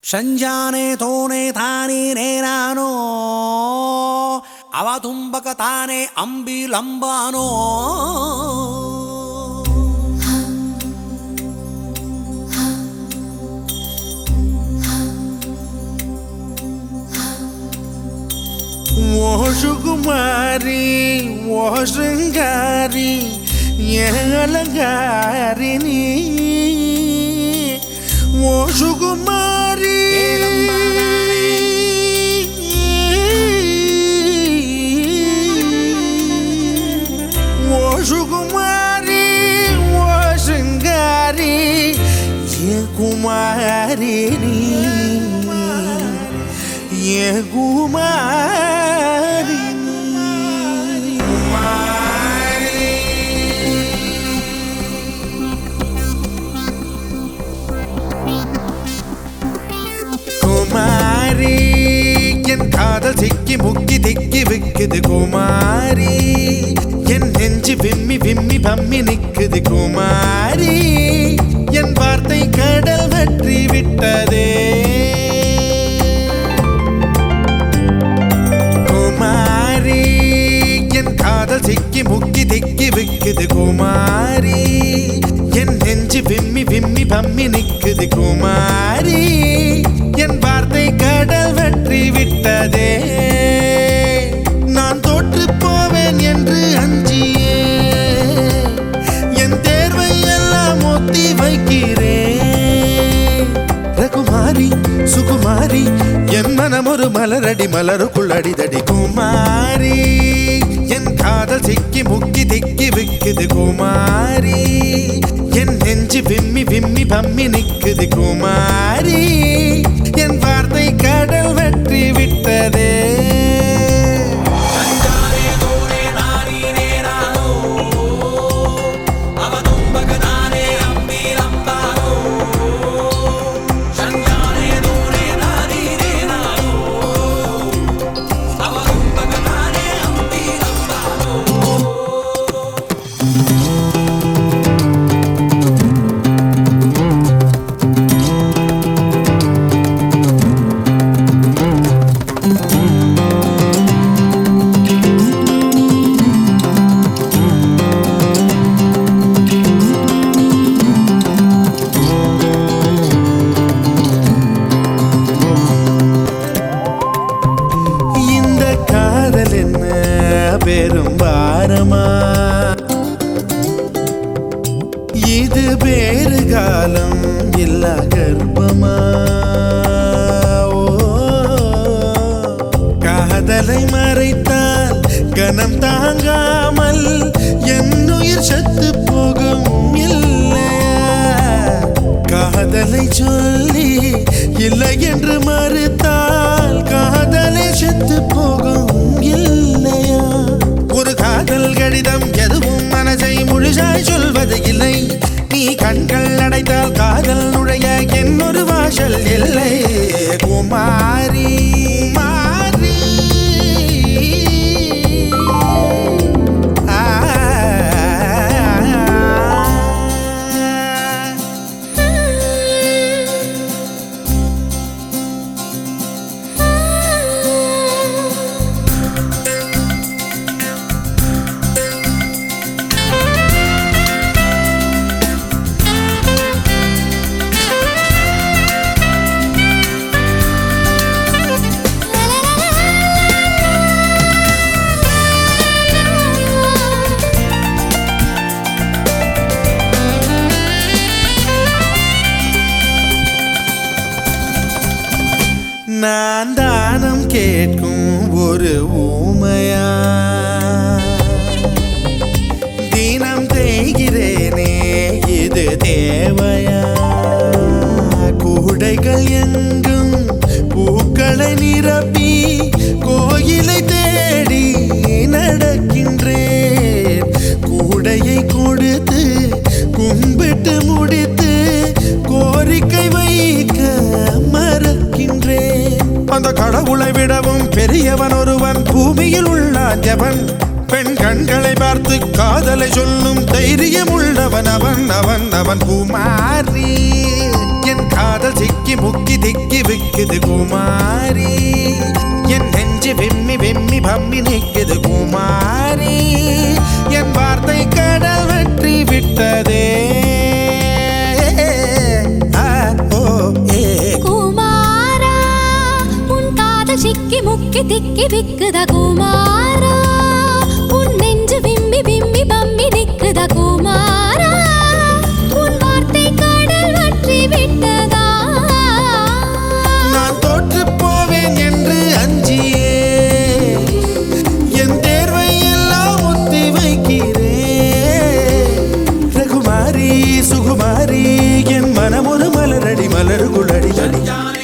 ಸಂಜಾನೆ ತೋನೆ ತಾನೇ ನೇನಾನೋ ಅವ ತುಂಬಕ ತಾನೆ ಅಂಬಿಲಂಬಾನೋ ஓ சுகுமாரி ஓ சிங்காரி ஏலங்காரி நீ ஓ சுகுமாரி ஓ சுகுமாரி ஓ சிங்காரி ஏ குமாரி நீ ஏ குமாரி குமாரி என் காதல் சிக்கி முக்கி திக்கி விக்குது குமாரி என் நெஞ்சு விம்மி விம்மி பம்மி நிக்குது குமாரி என் வார்த்தை கடல் வற்றி விட்டதே குமாரி என் காதல் சிக்கி முக்கி திக்கி விக்குது குமாரி என் நெஞ்சு விம்மி விம்மி பம்மி நிக்குது குமாரி என் வார்த்தை கடல் வற்றி விட்டதே நான் தோற்று போவேன் என்று அஞ்சியே என் தேர்வை எல்லாம் ஒத்தி வைக்கிறேன் ரகுமாரி சுகுமாரி என் மனம் ஒரு மலரடி மலருக்குள் அடிதடி குமாரி என் காதல் சிக்கி முக்கி திக்கி விக்குது குமாரி என் நெஞ்சு விம்மி விம்மி பம்மி நிக்குது குமாரி என் வார்த்தை கடல் வெற்றி விட்டதே ಸಂಜಾನೆ ತೋನೆ ತಾನೇ ನೇನಾನೋ ಅವ ತುಂಬಕ ತಾನೆ ಅಂಬಿಲಂಬಾನೋ ಸಂಜಾನೆ ತೋನೆ ತಾನೇ ನೇನಾನೋ ಅವ ತುಂಬಕ ತಾನೆ ಅಂಬಿಲಂಬಾನೋ இந்த காதல் என்ன பெரும் பாரமா இது வேறு காலம் இல்ல கர்ப்பமா ஓ, காதலை மறைத்தால் கனம் தாங்காமல் என் உயிர் செத்து போகும் இல்லையா காதலை சொல்லி இல்லை என்று மறுத்தால் காதலை செத்து போகும் இல்லையா ஒரு காதல் கடிதம் எதுவும் மனசை முழுசாய் சொல்வது இல்லை நீ கண்கள் அடைத்தால் காதல் நுழைய என்னொரு வாசல் இல்லை குமாரி மாறி ஆ நான் தானம் கேட்கும் ஒரு ஊமையா தினம் தேய்கிறேனே இது தேவையா கூடைகள் எங்கும் பூக்களை நிரப்பி கோயிலை தேடி நடக்கின்றேன் கூடையை கொடுத்து கும்பிட்டு முடித்து கோரிக்கை வைக்க மறக்கின்றேன் அந்த கடவுளை விடவும் பெரியவன் ஒருவன் பூமியில் உள்ளான் எவன் பெண் கண்களை பார்த்து காதலை சொல்லும் தைரியம் உள்ளவன் அவன் அவன் அவன் குமாரி என் காதல் சிக்கி முக்கி திக்கி விக்குது குமாரி என் நெஞ்சு வெம்மி வெம்மி பம்மி நிக்குது குமாரி என் வார்த்தை கடல் வெற்றி விட்டதே ஆ, ஓ, ஏ. குமாரா உன் காதல் சிக்கி முக்கி திக்கி விக்குத குமாரா உன் நெஞ்சு விம்மி விம்மி பம்மி நிக்குத குமாரா உன் வார்த்தை கடல் வற்றி விட்டதா நான் தோற்று போவேன் என்று அஞ்சியே என் தேர்வை எல்லாம் ஒத்தி வைக்கிறேன் ரகுமாரி சுகுமாரி என் மனமொரு மலரடி மலர் குளடி जाने